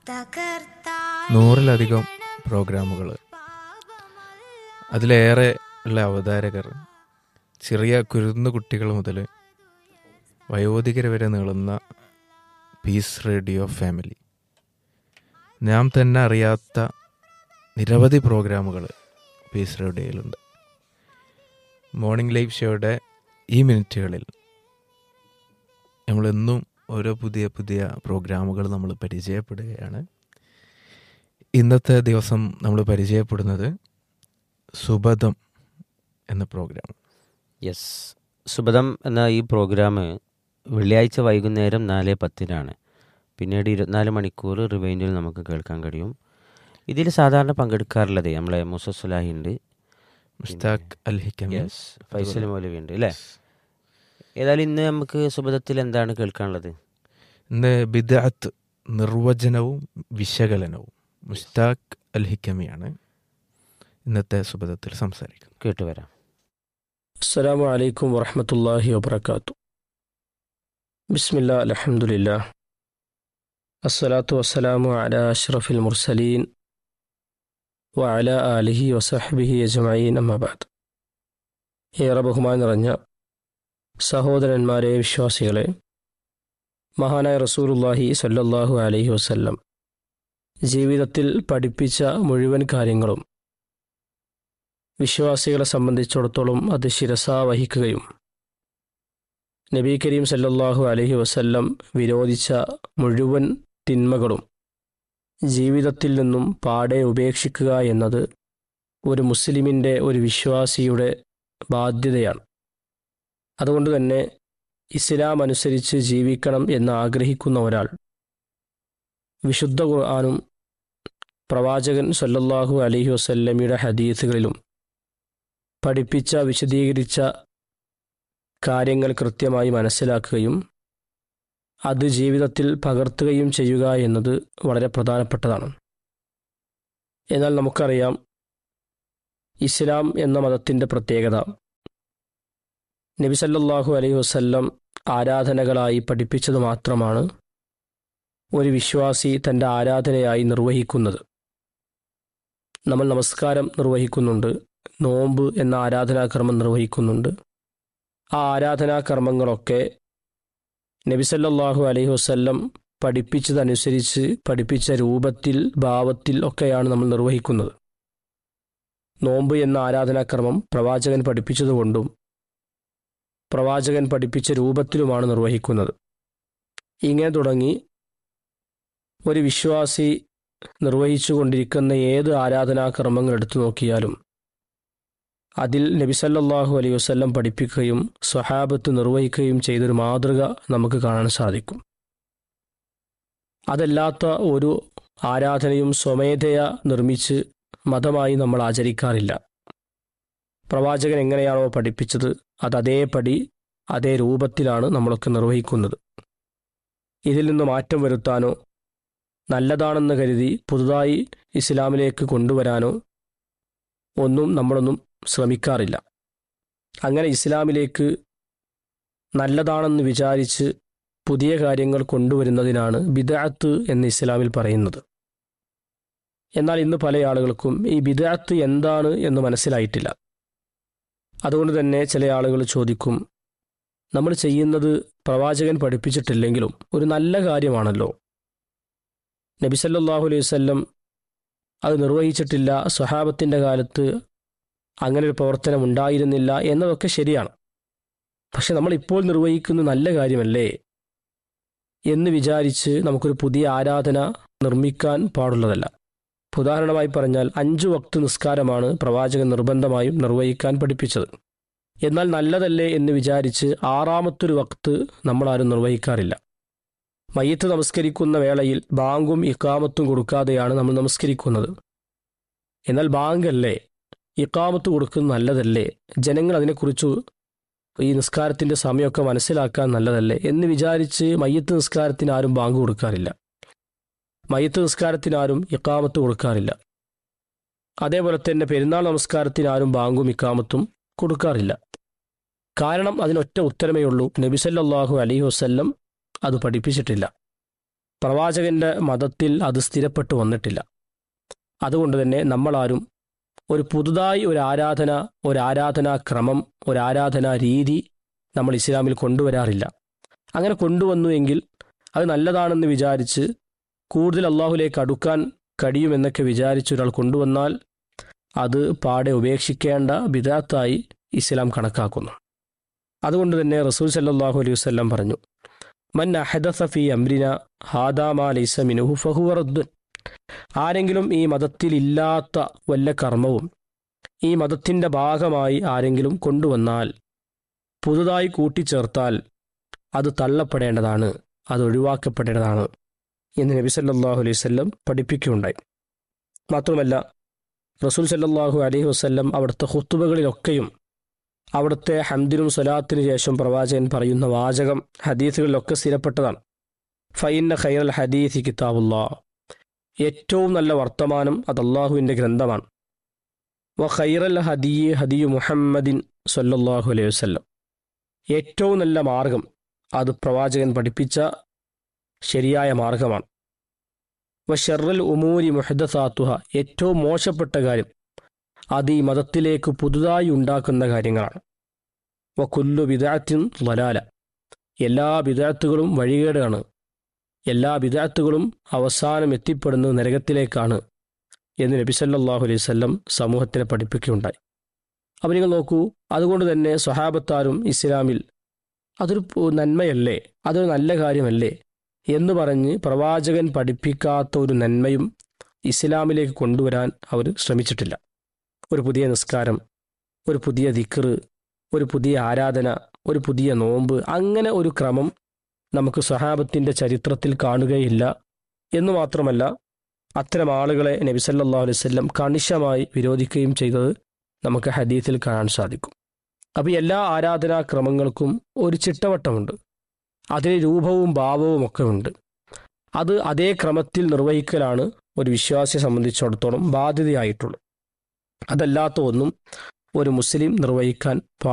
നൂറിലധികം പ്രോഗ്രാമുകൾ അതിലേറെ ഉള്ള അവതാരകർ ചെറിയ കുരുന്നു കുട്ടികൾ മുതൽ വയോധികർ വരെ നീളുന്ന പീസ് റേഡിയോ ഫാമിലി നാം തന്നെ അറിയാത്ത നിരവധി പ്രോഗ്രാമുകൾ പീസ് റേഡിയോയിലുണ്ട് മോർണിംഗ് ലൈവ് ഷോയുടെ ഈ മിനിറ്റുകളിൽ നമ്മളെന്നും ഓരോ പുതിയ പുതിയ പ്രോഗ്രാമുകൾ നമ്മൾ പരിചയപ്പെടുകയാണ് ഇന്നത്തെ ദിവസം നമ്മൾ പരിചയപ്പെടുന്നത് സുബദം എന്ന പ്രോഗ്രാം യെസ് സുബദം എന്ന ഈ പ്രോഗ്രാം വെള്ളിയാഴ്ച വൈകുന്നേരം നാല് പത്തിനാണ് പിന്നീട് ഇരുപത്തിനാല് മണിക്കൂർ റിവൈൻഡിൽ നമുക്ക് കേൾക്കാൻ കഴിയും ഇതിൽ സാധാരണ പങ്കെടുക്കാറുള്ളത് നമ്മളെ മുസസുലാഹി ഉണ്ട് മുസ്താഖ് അൽ ഹിക്കം യെസ് ഫൈസൽ മൗലവി ഉണ്ട് അല്ലേ ഏതായാലും ഇന്ന് നമുക്ക് സുബദത്തിൽ എന്താണ് കേൾക്കാനുള്ളത് ഇന്ന് ബിദഅത്ത് നിർവചനവും വിശകലനവും മുസ്താഖ് അൽ ഹിക്കമിയാണ് ഇന്നത്തെ സുബദത്തിൽ സംസാരിക്കുന്നത് കേട്ടുവരാം السلام عليكم ورحمة الله وبركاته بسم الله الحمد لله الصلاة والسلام على أشرف المرسلين وعلى آله وصحبه أجمعين أما بعد ഏറെ ബഹുമാൻ നിറഞ്ഞ സഹോദരന്മാരെ വിശ്വാസികളെ മഹാനായ റസൂലുല്ലാഹി സല്ലല്ലാഹു അലൈഹി വസല്ലം ജീവിതത്തിൽ പഠിപ്പിച്ച മുഴുവൻ കാര്യങ്ങളും വിശ്വാസികളെ സംബന്ധിച്ചിടത്തോളം അത് ശിരസ വഹിക്കുകയും നബി കരീം സല്ലല്ലാഹു അലൈഹി വസല്ലം വിരോധിച്ച മുഴുവൻ തിന്മകളും ജീവിതത്തിൽ നിന്നും പാടെ ഉപേക്ഷിക്കുക എന്നത് ഒരു മുസ്ലിമിൻ്റെ ഒരു വിശ്വാസിയുടെ ബാധ്യതയാണ് അതുകൊണ്ട് തന്നെ ഇസ്ലാം അനുസരിച്ച് ജീവിക്കണം എന്ന് ആഗ്രഹിക്കുന്ന ഒരാൾ വിശുദ്ധ ഖുർആാനും പ്രവാചകൻ സല്ലല്ലാഹു അലൈഹി വസല്ലമയുടെ ഹദീസുകളിലും പഠിപ്പിച്ച വിശദീകരിച്ച കാര്യങ്ങൾ കൃത്യമായി മനസ്സിലാക്കുകയും അത് ജീവിതത്തിൽ പകർത്തുകയും ചെയ്യുക എന്നത് വളരെ പ്രധാനപ്പെട്ടതാണ് എന്നാൽ നമുക്കറിയാം ഇസ്ലാം എന്ന മതത്തിൻ്റെ പ്രത്യേകത നബി സല്ലല്ലാഹു അലൈഹി വസല്ലം ആരാധനകളായി പഠിപ്പിച്ചത് മാത്രമാണ് ഒരു വിശ്വാസി തൻ്റെ ആരാധനയായി നിർവഹിക്കുന്നത് നമ്മൾ നമസ്കാരം നിർവഹിക്കുന്നുണ്ട് നോമ്പ് എന്ന ആരാധനാകർമ്മം നിർവഹിക്കുന്നുണ്ട് ആ ആരാധനാകർമ്മങ്ങളൊക്കെ നബിസല്ലാഹു അലൈഹി വസ്ല്ലം പഠിപ്പിച്ചതനുസരിച്ച് പഠിപ്പിച്ച രൂപത്തിൽ ഭാവത്തിൽ ഒക്കെയാണ് നമ്മൾ നിർവഹിക്കുന്നത് നോമ്പ് എന്ന ആരാധനാകർമ്മം പ്രവാചകൻ പഠിപ്പിച്ചതുകൊണ്ടും പ്രവാചകൻ പഠിപ്പിച്ച രൂപത്തിലുമാണ് നിർവഹിക്കുന്നത് ഇങ്ങനെ തുടങ്ങി ഒരു വിശ്വാസി നിർവഹിച്ചു കൊണ്ടിരിക്കുന്ന ഏത് ആരാധനാകർമ്മങ്ങൾ എടുത്തു നോക്കിയാലും അതിൽ നബിസല്ലാഹു അലൈഹി വസ്ല്ലം പഠിപ്പിക്കുകയും സ്വഹാബത്ത് നിർവഹിക്കുകയും ചെയ്തൊരു മാതൃക നമുക്ക് കാണാൻ സാധിക്കും അതല്ലാത്ത ഒരു ആരാധനയും സ്വമേധയ നിർമ്മിച്ച് മതമായി നമ്മൾ ആചരിക്കാറില്ല പ്രവാചകൻ എങ്ങനെയാണോ പഠിപ്പിച്ചത് അത് അതേപടി അതേ രൂപത്തിലാണ് നമ്മളൊക്കെ നിർവഹിക്കുന്നത് ഇതിൽ നിന്ന് മാറ്റം വരുത്താനോ നല്ലതാണെന്ന് കരുതി പുതുതായി ഇസ്ലാമിലേക്ക് കൊണ്ടുവരാനോ ഒന്നും നമ്മളൊന്നും ശ്രമിക്കാറില്ല അങ്ങനെ ഇസ്ലാമിലേക്ക് നല്ലതാണെന്ന് വിചാരിച്ച് പുതിയ കാര്യങ്ങൾ കൊണ്ടുവരുന്നതിനാണ് ബിദഅത്ത് എന്ന് ഇസ്ലാമിൽ പറയുന്നത് എന്നാൽ ഇന്ന് പല ആളുകൾക്കും ഈ ബിദഅത്ത് എന്താണ് എന്ന് മനസ്സിലായിട്ടില്ല അതുകൊണ്ട് തന്നെ ചില ആളുകൾ ചോദിക്കും നമ്മൾ ചെയ്യുന്നത് പ്രവാചകൻ പഠിപ്പിച്ചിട്ടില്ലെങ്കിലും ഒരു നല്ല കാര്യമാണല്ലോ നബിസല്ലാഹു അലൈഹി വല്ലം അത് നിർവഹിച്ചിട്ടില്ല സ്വഹാബത്തിൻ്റെ കാലത്ത് അങ്ങനെ ഒരു പ്രവർത്തനം ഉണ്ടായിരുന്നില്ല എന്നതൊക്കെ ശരിയാണ് പക്ഷെ നമ്മൾ ഇപ്പോൾ നിർവഹിക്കുന്ന നല്ല കാര്യമല്ലേ എന്ന് വിചാരിച്ച് നമുക്കൊരു പുതിയ ആരാധന നിർമ്മിക്കാൻ പാടുള്ളതല്ല ഉദാഹരണമായി പറഞ്ഞാൽ അഞ്ചു വക്ത് നിസ്കാരമാണ് പ്രവാചകൻ നിർബന്ധമായും നിർവഹിക്കാൻ പഠിപ്പിച്ചത് എന്നാൽ നല്ലതല്ലേ എന്ന് വിചാരിച്ച് ആറാമത്തൊരു വക്ത് നമ്മളാരും നിർവഹിക്കാറില്ല മയ്യത്ത് നമസ്കരിക്കുന്ന വേളയിൽ ബാങ്കും ഇക്കാമത്തും കൊടുക്കാതെയാണ് നമ്മൾ നമസ്കരിക്കുന്നത് എന്നാൽ ബാങ്കല്ലേ ഇക്കാമത്ത് കൊടുക്കുന്നത് നല്ലതല്ലേ ജനങ്ങൾ അതിനെക്കുറിച്ച് ഈ നിസ്കാരത്തിൻ്റെ സമയമൊക്കെ മനസ്സിലാക്കാൻ നല്ലതല്ലേ എന്ന് വിചാരിച്ച് മയ്യത്ത് നിസ്കാരത്തിന് ആരും ബാങ്ക് കൊടുക്കാറില്ല മയ്യത്ത് നിസ്കാരത്തിന് ആരും ഇക്കാമത്ത് കൊടുക്കാറില്ല അതേപോലെ തന്നെ പെരുന്നാൾ നമസ്കാരത്തിന് ആരും ബാങ്കും ഇക്കാമത്തും കൊടുക്കാറില്ല കാരണം അതിനൊറ്റ ഉത്തരമേ ഉള്ളൂ നബിസല്ലാഹു അലൈഹി വസ്ല്ലം അത് പഠിപ്പിച്ചിട്ടില്ല പ്രവാചകന്റെ മതത്തിൽ അത് സ്ഥിരപ്പെട്ടു വന്നിട്ടില്ല അതുകൊണ്ട് തന്നെ നമ്മളാരും ഒരു പുതുതായി ഒരു ആരാധന ഒരു ആരാധനാ ക്രമം ഒരു ആരാധനാ രീതി നമ്മൾ ഇസ്ലാമിൽ കൊണ്ടുവരാറില്ല അങ്ങനെ കൊണ്ടുവന്നു എങ്കിൽ അത് നല്ലതാണെന്ന് വിചാരിച്ച് കൂടുതൽ അള്ളാഹുലേക്ക് അടുക്കാൻ കഴിയുമെന്നൊക്കെ വിചാരിച്ച് ഒരാൾ കൊണ്ടുവന്നാൽ അത് പാടെ ഉപേക്ഷിക്കേണ്ട ബിദാത്തായി ഇസ്ലാം കണക്കാക്കുന്നു അതുകൊണ്ട് തന്നെ റസൂൽ സല്ലാഹു അലൈഹി വസ്ല്ലാം പറഞ്ഞു മൻ അഹദസ ഫി അംരിന ഹാദാമാ ലൈസ മിനുഹു ഫഹുവ റദ്ദുൻ ആരെങ്കിലും ഈ മതത്തിൽ ഇല്ലാത്ത വല്ല കർമ്മവും ഈ മതത്തിൻ്റെ ഭാഗമായി ആരെങ്കിലും കൊണ്ടുവന്നാൽ പുതുതായി കൂട്ടിച്ചേർത്താൽ അത് തള്ളപ്പെടേണ്ടതാണ് അത് ഒഴിവാക്കപ്പെടേണ്ടതാണ് എന്ന് നബി സല്ലല്ലാഹു അലൈഹി വസല്ലം പഠിപ്പിക്കുകയുണ്ടായി മാത്രമല്ല റസൂൽ സല്ലല്ലാഹു അലൈഹി വസല്ലം അവിടുത്തെ ഹുത്തുബകളിലൊക്കെയും അവിടുത്തെ ഹംദിനും സ്വലാത്തിനു ശേഷം പ്രവാചകൻ പറയുന്ന വാചകം ഹദീസുകളിലൊക്കെ സ്ഥിരപ്പെട്ടതാണ് ഫൈന്ന ഖൈറൽ ഹദീസ് കിതാബുല്ലാ ഏറ്റവും നല്ല വർത്തമാനം അത് അള്ളാഹുവിൻ്റെ ഗ്രന്ഥമാണ് വ ഖൈറൽ ഹദിയ് ഹദിയു മുഹമ്മദിൻ സല്ലല്ലാഹു അലൈഹി വസല്ലം ഏറ്റവും നല്ല മാർഗം അത് പ്രവാചകൻ പഠിപ്പിച്ച ശരിയായ മാർഗമാണ് വ ഷെറൽ ഉമൂരി മുഹദസാത്തുഹ ഏറ്റവും മോശപ്പെട്ട കാര്യം അത് ഈ മതത്തിലേക്ക് പുതുതായി ഉണ്ടാക്കുന്ന കാര്യങ്ങളാണ് വ കുല്ലു ബിദാത്തിൻ വലാല എല്ലാ ബിദാത്തുകളും വഴികേടാണ് എല്ലാ ബിദാത്തുകളും അവസാനം എത്തിപ്പെടുന്നത് നരകത്തിലേക്കാണ് എന്ന് നബി സല്ലല്ലാഹു അലൈഹി വസല്ലം സമൂഹത്തിനെ പഠിപ്പിക്കുകയുണ്ടായി അപ്പോൾ നിങ്ങൾ നോക്കൂ അതുകൊണ്ട് തന്നെ സ്വഹാബത്താരും ഇസ്ലാമിൽ അതൊരു പു- നന്മയല്ലേ അതൊരു നല്ല കാര്യമല്ലേ എന്ന് പറഞ്ഞ് പ്രവാചകൻ പഠിപ്പിക്കാത്ത ഒരു നന്മയും ഇസ്ലാമിലേക്ക് കൊണ്ടുവരാൻ അവർ ശ്രമിച്ചിട്ടില്ല ഒരു പുതിയ നിസ്കാരം ഒരു പുതിയ ദിക്റ് ഒരു പുതിയ ആരാധന ഒരു പുതിയ നോമ്പ് അങ്ങനെ ഒരു ക്രമം നമുക്ക് സ്വഹാബത്തിൻ്റെ ചരിത്രത്തിൽ കാണുകയില്ല എന്ന് മാത്രമല്ല അത്തരം ആളുകളെ നബി സല്ലല്ലാഹു അലൈഹി വസല്ലം കണിശമായി വിരോധിക്കുകയും ചെയ്തത് നമുക്ക് ഹദീസിൽ കാണാൻ സാധിക്കും അപ്പോൾ എല്ലാ ആരാധനാ ക്രമങ്ങൾക്കും ഒരു ചിട്ടവട്ടമുണ്ട് അതിന് രൂപവും ഭാവവും ഒക്കെ ഉണ്ട് അത് അതേ ക്രമത്തിൽ നിർവഹിക്കലാണ് ഒരു വിശ്വാസിയെ സംബന്ധിച്ചിടത്തോളം ബാധ്യതയായിട്ടുള്ളത് അതല്ലാത്ത ഒന്നും ഒരു മുസ്ലിം നിർവഹിക്കാൻ പാ